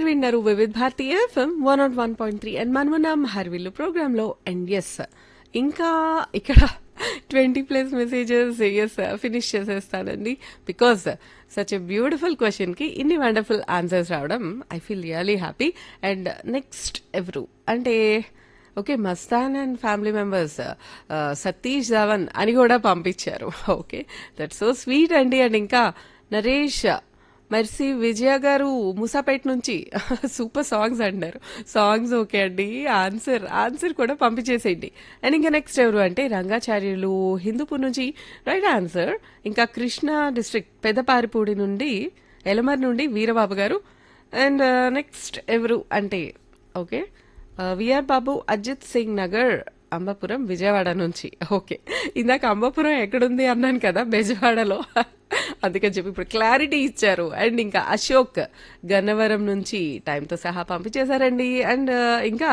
మీరు విన్నారు Vividh Bharati FM one naught one point three and మనమున్నాం హర్విల్లు ప్రోగ్రాంలో అండ్ ఎస్ ఇంకా ఇక్కడ twenty plus messages yes finish చేసేస్తానండి బికాస్ సచ్ ఎ బ్యూటిఫుల్ క్వశ్చన్కి ఇన్ని వండర్ఫుల్ ఆన్సర్స్ రావడం I feel really happy and next ఎవరు అంటే okay Mastan and family members Satish Dhawan అని కూడా పంపించారు ఓకే దట్ సో స్వీట్ అండి అండ్ ఇంకా నరేష్ మర్సి విజయ గారు ముసాపేట్ నుంచి సూపర్ సాంగ్స్ అంటున్నారు సాంగ్స్ ఓకే అండి ఆన్సర్ ఆన్సర్ కూడా పంపించేసేయండి అండ్ ఇంకా నెక్స్ట్ ఎవరు అంటే రంగాచార్యులు హిందూపూర్ నుంచి రైట్ ఆన్సర్ ఇంకా కృష్ణా డిస్ట్రిక్ట్ పెద్దపారిపూడి నుండి ఎలమర్ నుండి వీరబాబు గారు అండ్ నెక్స్ట్ ఎవరు అంటే ఓకే విఆర్ బాబు అజిత్ సింగ్ నగర్ అంబాపురం విజయవాడ నుంచి ఓకే ఇందాక అంబాపురం ఎక్కడుంది అన్నాను కదా బెజవాడలో అందుకని చెప్పి ఇప్పుడు క్లారిటీ ఇచ్చారు అండ్ ఇంకా అశోక్ గన్నవరం నుంచి టైంతో సహా పంపించేశారండి అండ్ ఇంకా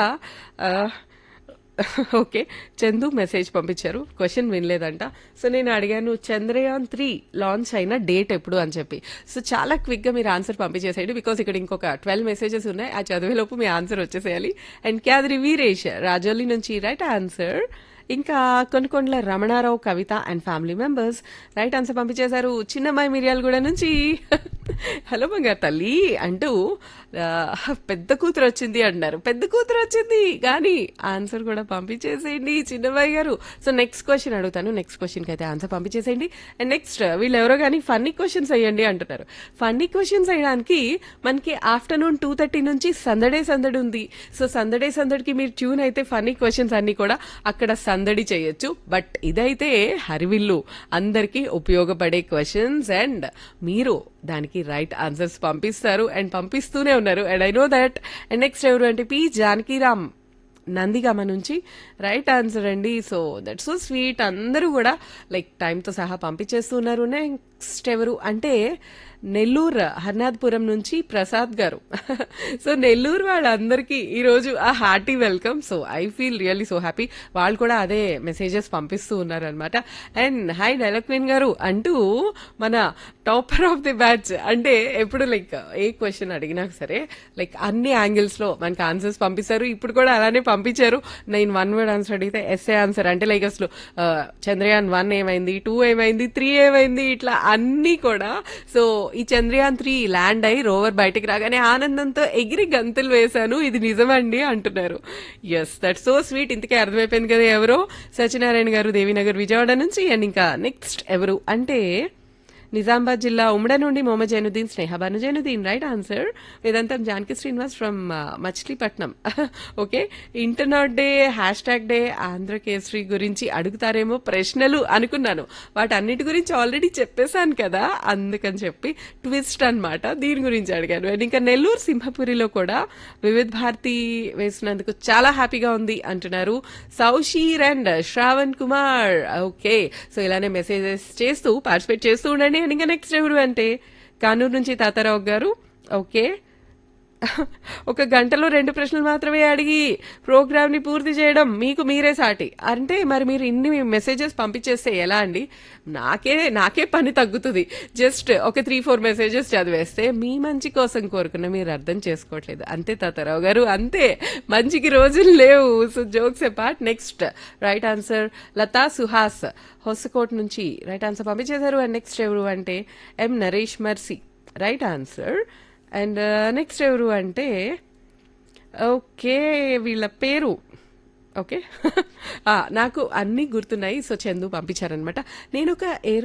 ఓకే చందు మెసేజ్ పంపించారు క్వశ్చన్ వినలేదంట సో నేను అడిగాను చంద్రయాన్ త్రీ లాంచ్ అయిన డేట్ ఎప్పుడు అని చెప్పి సో చాలా క్విక్గా మీరు ఆన్సర్ పంపించేసేయండి బికాస్ ఇక్కడ ఇంకొక ట్వెల్వ్ మెసేజెస్ ఉన్నాయి ఆ చదివేలోపు మీ ఆన్సర్ వచ్చేసేయాలి అండ్ క్యాదరి వీరేష్ రాజోలి నుంచి రైట్ ఆన్సర్ ఇంకా Konukondala Ramanarao Kavitha and family members right answer పంపించేశారు చిన్నమ్మాయి మిర్యాలగూడ నుంచి హలో బంగారు తల్లి అంటూ ఆ, పెద్ద కూతురు వచ్చింది అంటున్నారు పెద్ద కూతురు వచ్చింది కానీ ఆన్సర్ కూడా పంపించేసేయండి చిన్నమ్మాయి గారు సో నెక్స్ట్ క్వశ్చన్ అడుగుతాను నెక్స్ట్ క్వశ్చన్కి అయితే ఆన్సర్ పంపించేసేయండి అండ్ నెక్స్ట్ వీళ్ళు ఎవరో కానీ ఫన్నీ క్వశ్చన్స్ వేయండి అంటున్నారు ఫన్నీ క్వశ్చన్స్ వేయడానికి మనకి ఆఫ్టర్నూన్ టూ థర్టీ నుంచి సందడే సందడి ఉంది సో సందడే సందడికి మీరు ట్యూన్ అయితే ఫన్నీ క్వశ్చన్స్ అన్ని కూడా అక్కడ సందడి చేయొచ్చు బట్ ఇదైతే హరివిల్లు అందరికీ ఉపయోగపడే క్వశ్చన్స్ అండ్ మీరు దానికి రైట్ ఆన్సర్స్ పంపిస్తారు అండ్ పంపిస్తూనే ఉన్నారు and I know that and next ఎవరు అంటే పి జానకీరామ్ నందిగామ నుంచి రైట్ ఆన్సర్ అండి సో దట్ సో స్వీట్ అందరూ కూడా లైక్ టైంతో సహా పంపించేస్తున్నారు నెక్స్ట్ ఎవరు అంటే నెల్లూరు హర్నాథ్పురం నుంచి ప్రసాద్ గారు సో నెల్లూరు వాళ్ళందరికీ ఈరోజు ఆ hearty welcome so I feel really so happy వాళ్ళు కూడా అదే మెసేజెస్ పంపిస్తూ ఉన్నారు అనమాట అండ్ హాయ్ డైలక్విన్ గారు అంటూ మన టాపర్ ఆఫ్ ది బ్యాచ్ అంటే ఎప్పుడు లైక్ ఏ క్వశ్చన్ అడిగినా సరే లైక్ అన్ని యాంగిల్స్ లో మనకి ఆన్సర్స్ పంపిస్తారు ఇప్పుడు కూడా అలానే పంపించారు నేను వన్ వర్డ్ ఆన్సర్ అడిగితే ఎస్ఏ ఆన్సర్ అంటే లైక్ అసలు ఆ, చంద్రయాన్ వన్ ఏమైంది టూ ఏమైంది త్రీ ఏమైంది ఇట్లా అన్ని కూడా సో ఈ చంద్రయాన్ త్రీ ల్యాండ్ అయి రోవర్ బయటికి రాగానే ఆనందంతో ఎగిరి గంతులు వేశాను ఇది నిజమండి అంటున్నారు ఎస్ దట్ సో స్వీట్ ఇంతకే అర్థమైపోయింది కదా ఎవరో సత్యనారాయణ గారు దేవీనగర్ విజయవాడ నుంచి అండ్ ఇంకా నెక్స్ట్ ఎవరు అంటే నిజామాబాద్ జిల్లా ఉమ్మడ నుండి Mohammed Zainuddin Sneha Banu Zainuddin right answer Vedantam Janaki Srinivas from Machilipatnam okay internet day hashtag day Andhra Kesari గురించి అడుగుతారేమో ప్రశ్నలు అనుకున్నాను వాటన్నిటి గురించి ఆల్రెడీ చెప్పేశాను కదా అందుకని చెప్పి ట్విస్ట్ అన్నమాట దీని గురించి అడిగాను అండ్ ఇంకా నెల్లూరు సింహపురిలో కూడా వివిధ్ భారతి వేసినందుకు చాలా హ్యాపీగా ఉంది అంటున్నారు Sousheer and Sravan Kumar okay so ఇలానే మెసేజెస్ చేస్తూ పార్టిసిపేట్ చేస్తూ ఉండండి అండ్ ఇంకా నెక్స్ట్ ఎవరు అంటే కానూరు నుంచి తాతారావు గారు ఓకే ఒక గంటలో రెండు ప్రశ్నలు మాత్రమే అడిగి ప్రోగ్రామ్ ని పూర్తి చేయడం మీకు మీరే సాటి అంటే మరి మీరు ఇన్ని మెసేజెస్ పంపించేస్తే ఎలా అండి నాకే నాకే పని తగ్గుతుంది జస్ట్ ఒక త్రీ ఫోర్ మెసేజెస్ చదివేస్తే మీ మంచి కోసం కోరుకున్న మీరు అర్థం చేసుకోవట్లేదు అంతే తాతారావు గారు అంతే మంచికి రోజులు లేవు so jokes apart next right answer Latha Suhas Hosakote నుంచి రైట్ ఆన్సర్ పంపించేశారు అండ్ నెక్స్ట్ ఎవరు అంటే M Naresh Marsi right answer and next ఎవరు అంటే ఓకే వీళ్ళ పేరు ఓకే ఆ, నాకు అన్నీ గుర్తున్నాయి సో చందు పంపించారనమాట నేను ఒక ఎయిర్